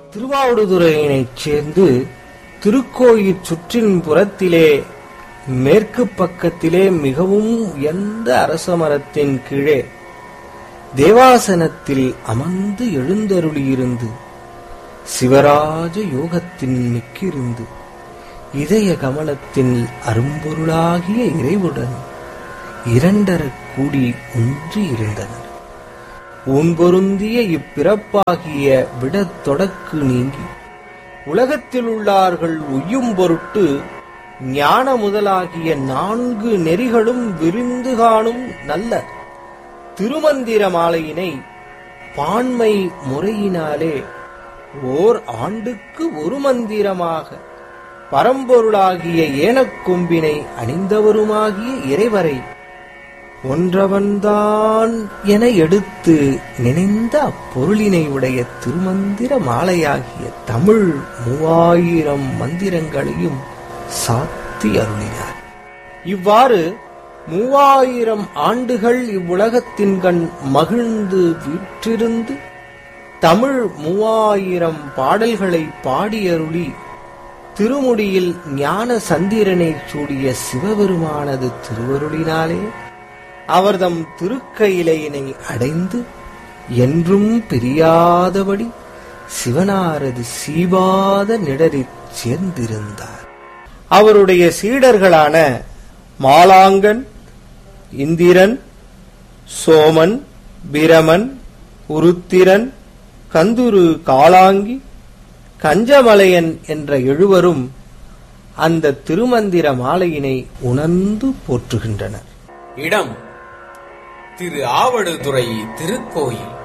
திருவாவடுதுறையினைச் சேர்ந்து திருக்கோயிற் சுற்றின் புறத்திலே மேற்கு பக்கத்திலே மிகவும் உயர்ந்த அரச மரத்தின் கீழே தேவாசனத்தில் அமர்ந்து எழுந்தருளியிருந்து சிவராஜ யோகத்தின் மிக்கிருந்து இதய கமலத்தின் அரும்பொருளாகிய இறைவுடன் இரண்டரக் கூடி ஒன்றி இருந்தனர் ஊன்பொருந்திய இப்பிறப்பாகிய விடத் தொடக்கு நீங்கி உலகத்தில் உள்ளார்கள் உய்யும் பொருட்டு ஞான முதலாகிய நான்கு நெறிகளும் விரிந்து காணும் நல்ல திருமந்திர மாலையினை பான்மை முறையினாலே ஓர் ஆண்டுக்கு ஒரு மந்திரமாக பரம்பொருளாகிய ஏனக்கொம்பினை அணிந்தவருமாகிய இறைவரை ஒன்றவன்தான் என எடுத்து நினைந்த அப்பொருளினை உடைய திருமந்திர மாலையாகிய தமிழ் மூவாயிரம் மந்திரங்களையும் சாத்தி அருளினார் இவ்வாறு மூவாயிரம் ஆண்டுகள் இவ்வுலகத்தின் கண் மகிழ்ந்து வீற்றிருந்து தமிழ் மூவாயிரம் பாடல்களை பாடியருளி திருமுடியில் ஞான சந்திரனை சூடிய சிவபெருமானது திருவருளினாலே அவர்தம் திருக்கையிலையினை அடைந்து என்றும் பிரியாதபடி சிவனாரது சீபாத நிழலிற் சேர்ந்திருந்தார் அவருடைய சீடர்களான மாலாங்கன் இந்திரன் சோமன் பிரமன் உருத்திரன் கந்துரு காளாங்கி கஞ்சமலையன் என்ற எழுவரும் அந்த திருமந்திர மாலையினை உணர்ந்து போற்றுகின்றனர் இடம் திரு ஆவடுதுறை திருக்கோயில்